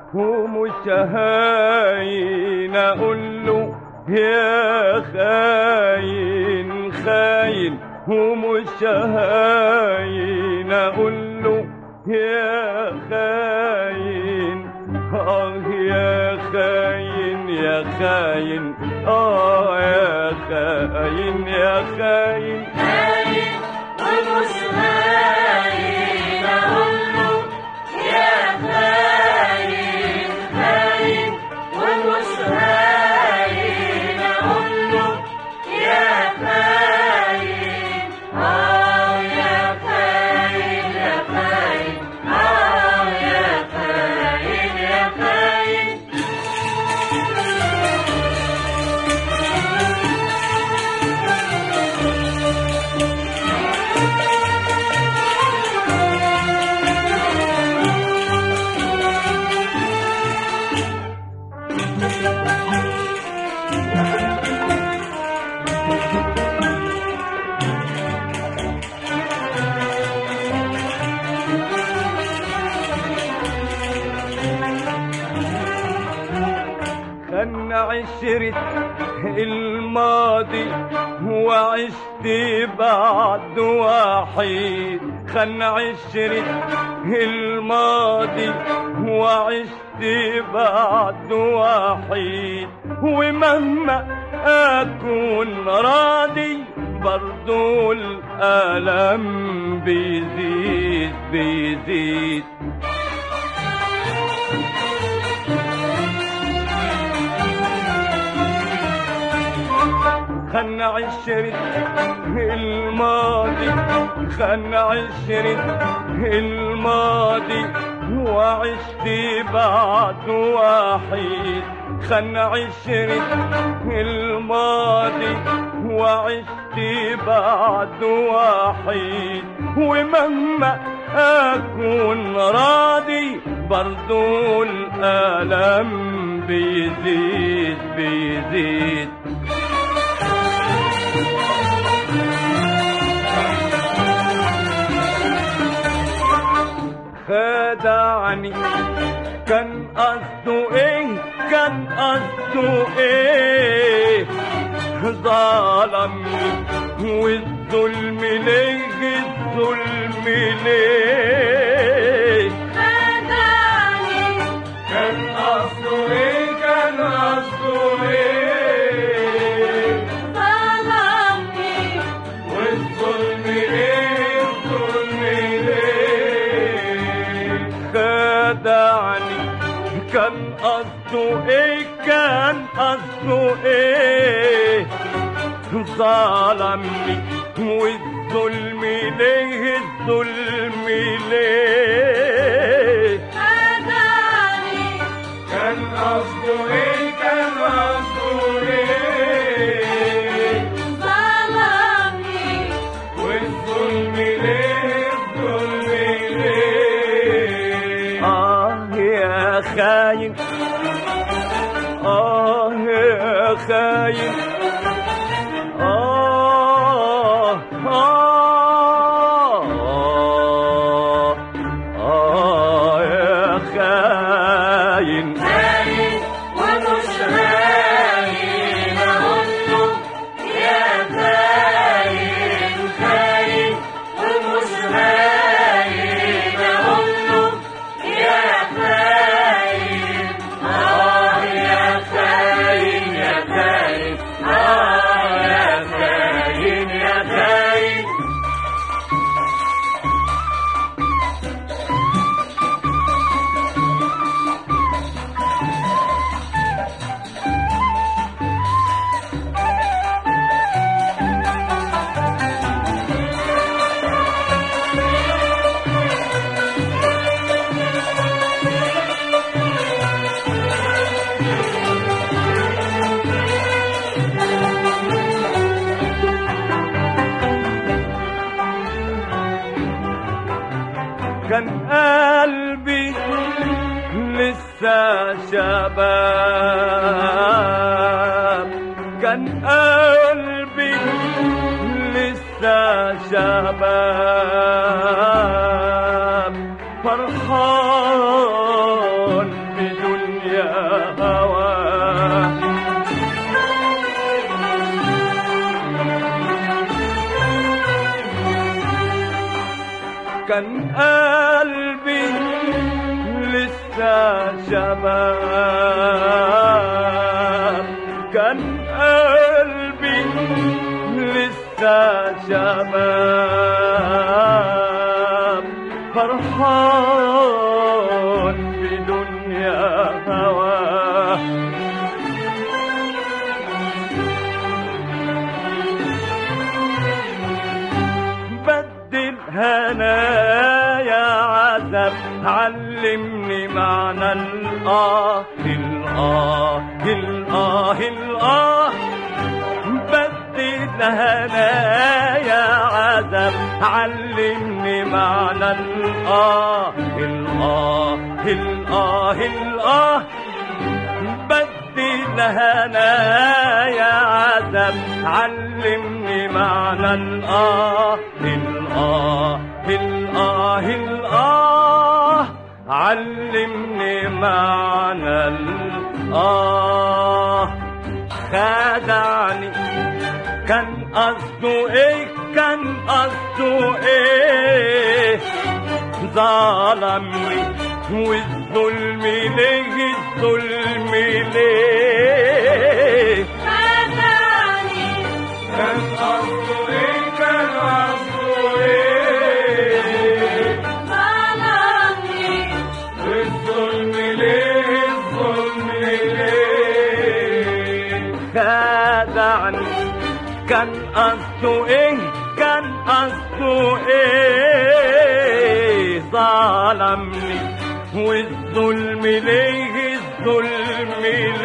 ومش هاين اقول له يا خاين خاين ومش هاين اقول له يا خاين اه يا خاين يا خاين اه يا خاين يا خاين خاين ومش خاين اقول له يا خاين خاين ومش خاين اقول له يا خاين اه يا خاين يا خاين اه يا خاين يا خاين خن عشرة الماضي وعشت بعد وحيد خن عشرة الماضي وعشت بعد وحيد ومهما أكون راضي برضو الألم بيزيد بيزيد خن عشرة الماضي خن عشرة الماضي وعشت بعد وحيد خن عشرة الماضي وعشت بعد وحيد ومهما أكون راضي برضو الألم بيزيد بيزيد خدعني كان قصده ايه كان قصده ايه ظلمني والظلم ليه الظلم ليه خدعني كان قصده ايه كان قصده ايه ظلمني والظلم ليه الظلم ليه خدعني كان قصده ايه كان قصده ايه ظلمني والظلم ليه الظلم ليه خدعني كان قصده ايه كان قصده ايه ظلمني والظلم ليه الظلم ليه آه يا خاين آه يا خاين آه آه آه يا خاين خاين ومش خاين اقول له يا خاين خاين ومش خاين اقول له يا خاين اه يا خاين يا خاين اه يا خاين يا خاين كان قلبي لسه شباب كان قلبي لسه شباب فرحان بدون لسه شباب كان قلبي لسه شباب فرحان بدنيا هواه بدل هنايا عذاب علمني معنى الآه الآه الآه الآه بدل هنايا عذاب علمني معنى الآه الآه الآه الآه بدل هنايا عذاب علمني معنى الآه الآه الآه الآه علمني معنى الآه خدعني كان قصده ايه كان قصده ايه ظلمني والظلم ليه الظلم ليه خدعني كان قصده ايه كان قصده ايه ظلمني الظلم ليه الظلم ليه خدعني كان قصده ايه كان قصده ايه ظلمني والظلم ليه الظلم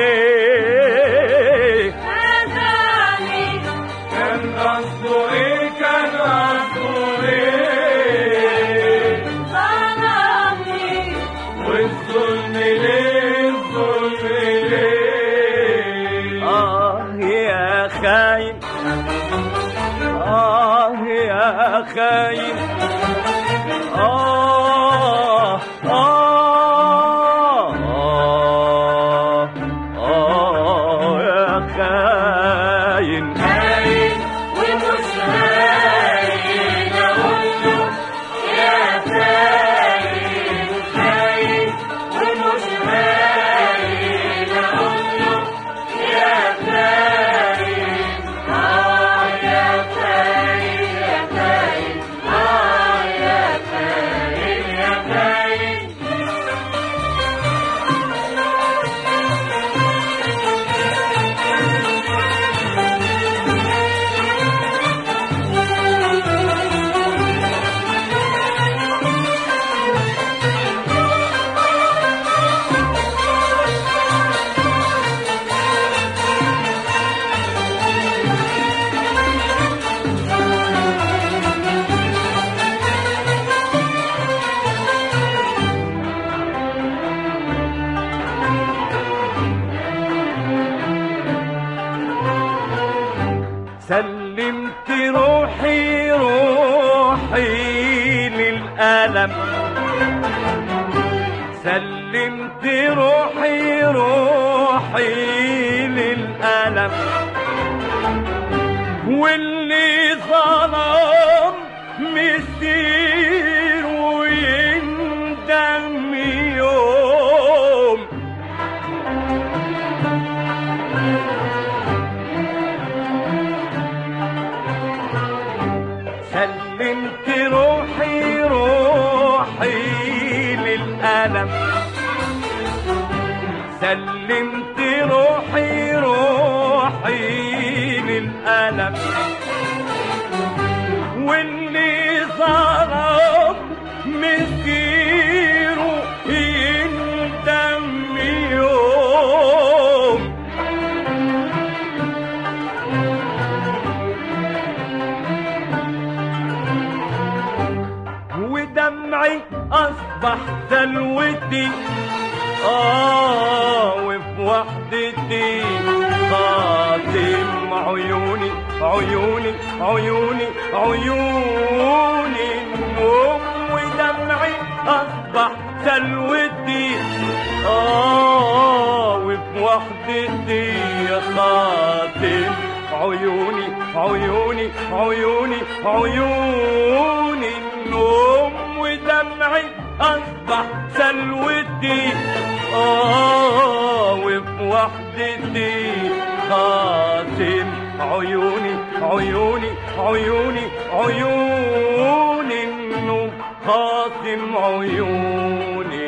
ليه خدعني كان قصده ايه كان قصده ايه ظلمني والظلم ليه الظلم ليه آه يا خاين آه يا خاين آه آه آه آه يا خاين هاين ومش هاين أقوله يا خاين خاين ومش هاين أقوله يا خاين آه يا خاين يا خاين آه يا خاين يا خاين سلمت روحي روحي للألم سلمت روحي روحي للألم واللي ظلم مسير ويندم يوم سلمت روحي روحي للألم سلمت روحي روحي للألم واللي ظلم مسيره يندم يوم ودمعي أصبح سلوتي آه وفي وحدتي خاتم عيوني عيوني عيوني عيوني النوم ودمعي أصبح سلوتي آه وفي وحدتي يا خاتم عيوني عيوني عيوني عيوني النوم ودمعي أصبح سلوتي اه وفي وحدتي خاتم عيوني عيوني عيوني عيوني النوم خاتم عيوني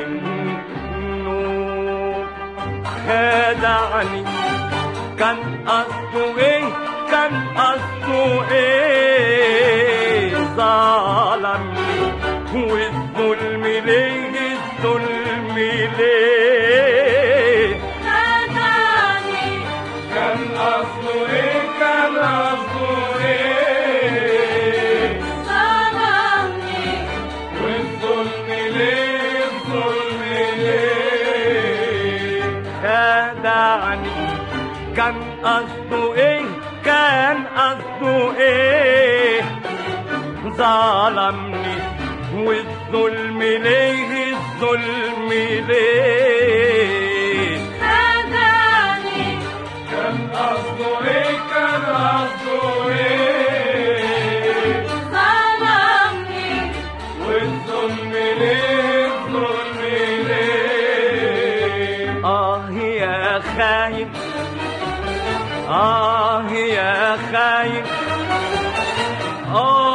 النوم خدعني كان قصده ايه كان قصده ايه ظلمني والظلم ليه الظلم ليه خدعني كان قصده ايه كان قصده ايه ظلمني والظلم ليه الظلم ليه خدعني كان قصده ايه كان قصده ايه ظلمني والظلم ليه الظلم ليه خدعني كان قصده ايه كان قصده ايه ظلمني والظلم ليه الظلم ليه آه يا خاين آه يا خاين آه